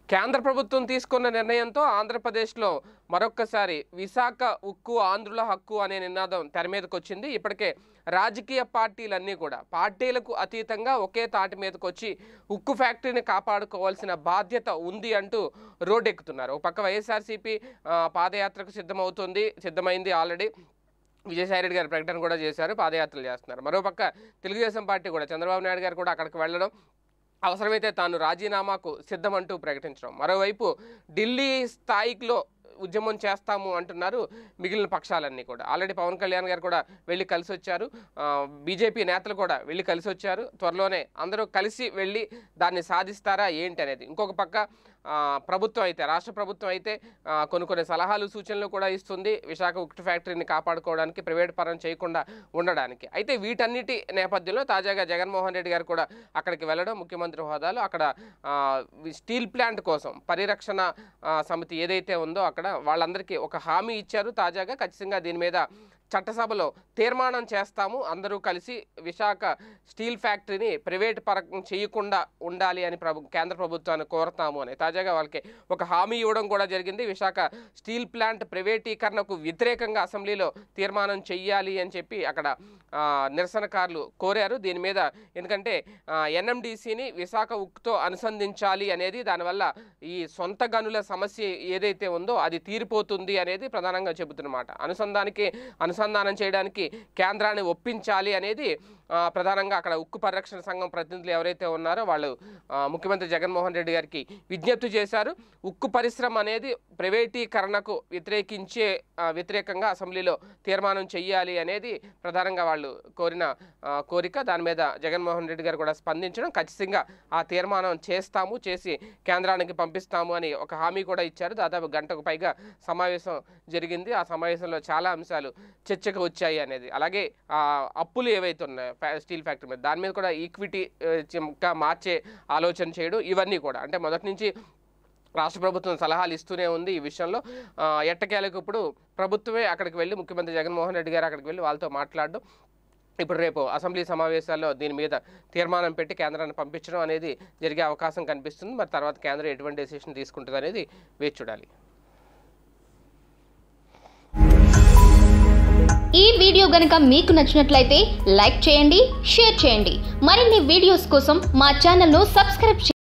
కేంద్ర ప్రభుత్వం తీసుకున్న నిర్ణయంతో ఆంధ్రప్రదేశ్లో మరొక్కసారి విశాఖ ఉక్కు ఆంధ్రుల హక్కు అనే నినాదం తెర మీదకి వచ్చింది ఇప్పటికే రాజకీయ పార్టీలన్నీ కూడా పార్టీలకు అతీతంగా ఒకే తాటి మీదకి వచ్చి ఉక్కు ఫ్యాక్టరీని కాపాడుకోవాల్సిన బాధ్యత ఉంది అంటూ రోడ్డెక్కుతున్నారు ఒక పక్క వైఎస్ఆర్సీపీ ఆ, పాదయాత్రకు సిద్ధమవుతుంది సిద్ధమైంది ఆల్రెడీ విజయసాయిరెడ్డి గారు ప్రకటన కూడా చేశారు పాదయాత్రలు చేస్తున్నారు మరోపక్క తెలుగుదేశం పార్టీ కూడా చంద్రబాబు నాయుడు గారు కూడా అక్కడికి వెళ్ళడం అవసరమైతే తాను రాజీనామాకు సిద్ధమంటూ ప్రకటించడం మరోవైపు ఢిల్లీ స్థాయిలో ఉద్యమం చేస్తాము అంటున్నారు మిగిలిన పక్షాలన్నీ కూడా ఆల్రెడీ పవన్ కళ్యాణ్ గారు కూడా వెళ్ళి కలిసి వచ్చారు ఆ, బీజేపీ నేతలు కూడా వెళ్ళి కలిసి వచ్చారు త్వరలోనే అందరూ కలిసి వెళ్ళి దాన్ని సాధిస్తారా ఏంటి అనేది ఇంకొక పక్క ఆ, ప్రభుత్వం అయితే రాష్ట్ర ప్రభుత్వం అయితే ఆ, కొన్ని కొన్ని సలహాలు సూచనలు కూడా ఇస్తుంది విశాఖ ఉక్కు ఫ్యాక్టరీని కాపాడుకోవడానికి ప్రైవేట్ పరం చేయకుండా ఉండడానికి అయితే వీటన్నిటి నేపథ్యంలో తాజాగా జగన్మోహన్ రెడ్డి గారు కూడా అక్కడికి వెళ్ళడం ముఖ్యమంత్రి హోదాలో అక్కడ ఆ, స్టీల్ ప్లాంట్ కోసం పరిరక్షణ ఆ, సమితి ఏదైతే ఉందో అక్కడ వాళ్ళందరికీ ఒక హామీ ఇచ్చారు తాజాగా ఖచ్చితంగా దీని మీద చట్టసభలో తీర్మానం చేస్తాము అందరూ కలిసి విశాఖ స్టీల్ ఫ్యాక్టరీని ప్రైవేట్ పరం చేయకుండా ఉండాలి అని ప్రభు కేంద్ర ప్రభుత్వాన్ని కోరతాము అని తాజాగా వాళ్ళకి ఒక హామీ ఇవ్వడం కూడా జరిగింది విశాఖ స్టీల్ ప్లాంట్ ప్రైవేటీకరణకు వ్యతిరేకంగా అసెంబ్లీలో తీర్మానం చెయ్యాలి అని చెప్పి అక్కడ ఆ, నిరసనకారులు కోరారు దీని మీద ఎందుకంటే ఎన్ఎండిసిని విశాఖ ఉక్కుతో అనుసంధించాలి అనేది దానివల్ల ఈ సొంత గనుల సమస్య ఏదైతే ఉందో అది తీరిపోతుంది అనేది ప్రధానంగా చెబుతున్నమాట అనుసంధానికి అనుసంధానం చేయడానికి కేంద్రాన్ని ఒప్పించాలి అనేది ఆ, ప్రధానంగా అక్కడ ఉక్కు పరిరక్షణ సంఘం ప్రతినిధులు ఎవరైతే ఉన్నారో వాళ్ళు ఆ, ముఖ్యమంత్రి జగన్మోహన్ రెడ్డి గారికి విజ్ఞప్తి చేశారు ఉక్కు పరిశ్రమ అనేది ప్రైవేటీకరణకు వ్యతిరేకించే ఆ, వ్యతిరేకంగా అసెంబ్లీలో తీర్మానం చెయ్యాలి అనేది ప్రధానంగా వాళ్ళు కోరిన ఆ, కోరిక దాని మీద జగన్మోహన్ రెడ్డి గారు కూడా స్పందించడం ఖచ్చితంగా ఆ తీర్మానం చేస్తాము చేసి కేంద్రానికి పంపిస్తాము అని ఒక హామీ కూడా ఇచ్చారు దాదాపు గంటకు పైగా సమావేశం జరిగింది ఆ సమావేశంలో చాలా అంశాలు చర్చకు వచ్చాయి అనేది అలాగే ఆ అప్పులు ఏవైతే ఉన్నాయో ఫ్యా- స్టీల్ ఫ్యాక్టరీ మీద దాని మీద కూడా ఈక్విటీ ఇంకా మార్చే ఆలోచన చేయడం ఇవన్నీ కూడా అంటే మొదటి నుంచి రాష్ట్ర ప్రభుత్వం సలహాలు ఇస్తూనే ఉంది ఈ విషయంలో ఆ, ఎట్టకేలకు ఇప్పుడు ప్రభుత్వమే అక్కడికి వెళ్ళి ముఖ్యమంత్రి జగన్మోహన్ రెడ్డి గారు అక్కడికి వెళ్ళి వాళ్ళతో మాట్లాడడం ఇప్పుడు రేపు అసెంబ్లీ సమావేశాల్లో దీని మీద తీర్మానం పెట్టి కేంద్రాన్ని పంపించడం అనేది జరిగే అవకాశం కనిపిస్తుంది మరి తర్వాత కేంద్రం ఎటువంటి డెసిషన్ తీసుకుంటుంది అనేది వేచి చూడాలి ఈ వీడియో గనుక మీకు నచ్చినట్లయితే లైక్ చేయండి షేర్ చేయండి మరిన్ని వీడియోస్ కోసం మా ఛానల్ను సబ్స్క్రైబ్ చేయండి